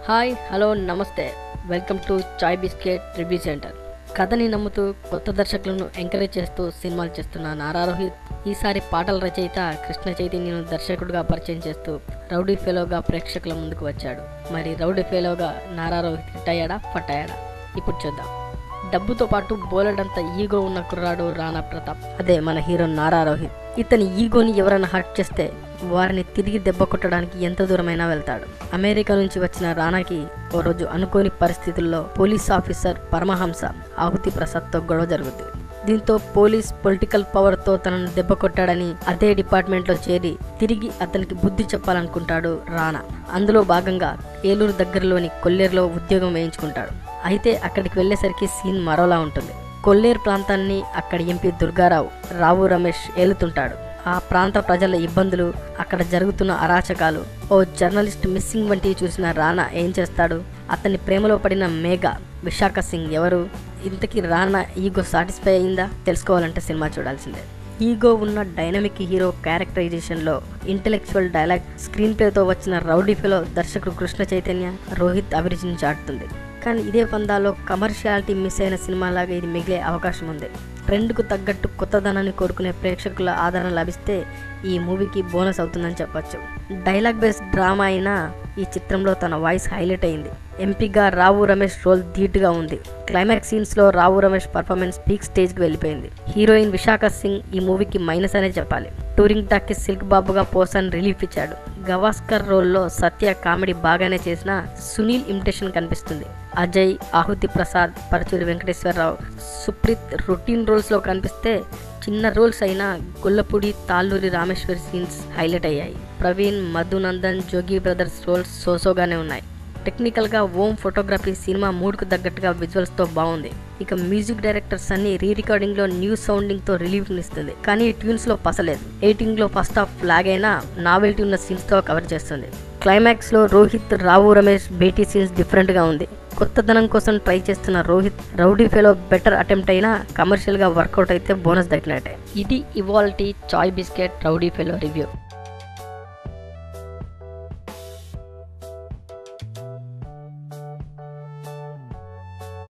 hi hello నమస్తే welcome to chai biscuit review centre కథని నమ్ముతూ కొత్త దర్శకులను ఎంకరేజ్ చేస్తూ సినిమాలు చేస్తున్న నారా రోహిత్ ఈసారి పాటల రచయిత కృష్ణ చైతన్యను దర్శకుడిగా పరిచయం చేస్తూ రౌడీ ఫెలోగా ప్రేక్షకుల ముందుకు వచ్చాడు మరి రౌడీ ఫెలోగా నారా రోహిత్ హిట్ అయ్యాడా ఫట్ అయ్యాడా ఇప్పుడు చూద్దాం డబ్బుతో పాటు బోలెడంత ఈగో ఉన్న కుర్రాడు రాణా ప్రతాప్ అదే మన హీరో నారా రోహిత్ ఇతని ఈగోని ఎవరైనా హర్ట్ చేస్తే వారిని తిరిగి దెబ్బ కొట్టడానికి ఎంత దూరమైనా వెళ్తాడు అమెరికా నుంచి వచ్చిన రానాకి ఓ రోజు అనుకోని పరిస్థితుల్లో పోలీస్ ఆఫీసర్ పరమహంస ఆహుతి ప్రసాద్తో గొడవ జరుగుతుంది దీంతో పోలీస్ పొలిటికల్ పవర్తో తనను దెబ్బ కొట్టాడని అదే డిపార్ట్మెంట్లో చేరి తిరిగి అతనికి బుద్ధి చెప్పాలనుకుంటాడు రానా అందులో భాగంగా ఏలూరు దగ్గరలోని కొల్లేరులో ఉద్యోగం వేయించుకుంటాడు అయితే అక్కడికి వెళ్ళేసరికి సీన్ మరోలా ఉంటుంది కొల్లేరు ప్రాంతాన్ని అక్కడి ఎంపీ దుర్గారావు రావు రమేష్ ఏలుతుంటాడు ఆ ప్రాంత ప్రజల ఇబ్బందులు అక్కడ జరుగుతున్న అరాచకాలు ఓ జర్నలిస్ట్ మిస్సింగ్ వంటివి చూసిన రానా ఏం చేస్తాడు అతని ప్రేమలో పడిన మేఘ విశాఖ సింగ్ ఎవరు ఇంతకీ రానా ఈగో సాటిస్ఫై అయిందా తెలుసుకోవాలంటే సినిమా చూడాల్సిందే ఈగో ఉన్న డైనమిక్ హీరో క్యారెక్టరైజేషన్లో ఇంటెలెక్చువల్ డైలాగ్ స్క్రీన్ ప్లేతో వచ్చిన రౌడీ ఫిలో దర్శకుడు కృష్ణ చైతన్య రోహిత్ అభిరుచిని చాటుతుంది కానీ ఇదే పందాలో కమర్షియాలిటీ మిస్ అయిన సినిమాలాగా ఇది మిగిలే అవకాశం ఉంది ట్రెండ్కు తగ్గట్టు కొత్తదనాన్ని కోరుకునే ప్రేక్షకుల ఆదరణ లభిస్తే ఈ మూవీకి బోనస్ అవుతుందని చెప్పొచ్చు డైలాగ్ బేస్డ్ డ్రామా అయినా ఈ చిత్రంలో తన వాయిస్ హైలైట్ అయింది ఎంపీగా రావు రమేష్ రోల్ ధీటుగా ఉంది క్లైమాక్స్ సీన్స్లో రావు రమేష్ పర్ఫార్మెన్స్ పీక్ స్టేజ్కి వెళ్ళిపోయింది హీరోయిన్ విశాఖ సింగ్ ఈ మూవీకి మైనస్ అనే చెప్పాలి టూరింగ్ టాకీ సిల్క్ బాబుగా పోసాన్ రిలీఫ్ ఇచ్చాడు గవాస్కర్ రోల్లో సత్య కామెడీ బాగానే చేసిన సునీల్ ఇమిటేషన్ కనిపిస్తుంది అజయ్ ఆహుతి ప్రసాద్ పరచూరి వెంకటేశ్వరరావు సుప్రీత్ రొటీన్ రోల్స్లో కనిపిస్తే చిన్న రోల్స్ అయినా గొల్లపూడి తాళ్ళూరి రామేశ్వరి సీన్స్ హైలైట్ అయ్యాయి ప్రవీణ్ మధునందన్ జోగి బ్రదర్స్ రోల్స్ సోసోగానే ఉన్నాయి టెక్నికల్గా ఓం ఫోటోగ్రఫీ సినిమా మూడ్కు తగ్గట్టుగా విజువల్స్తో బాగుంది ఇక మ్యూజిక్ డైరెక్టర్స్ అన్ని రీ రికార్డింగ్లో న్యూ సౌండింగ్తో రిలీఫ్నిస్తుంది కానీ ట్యూన్స్లో పసలేదు ఎయిటింగ్లో ఫస్ట్ హాఫ్ లాగ్ అయినా నావెల్టీ ఉన్న సీన్స్తో కవర్ చేస్తుంది క్లైమాక్స్లో రోహిత్ రావు రమేష్ భేటీ సీన్స్ డిఫరెంట్గా ఉంది కొత్తదనం కోసం ట్రై చేస్తున్న Rohit rowdy fellow better attempt అయినా కమర్షియల్గా వర్కౌట్ అయితే బోనస్ దక్కినట్టే ఇది ఇవాల్టీ chai biscuit rowdy fellow review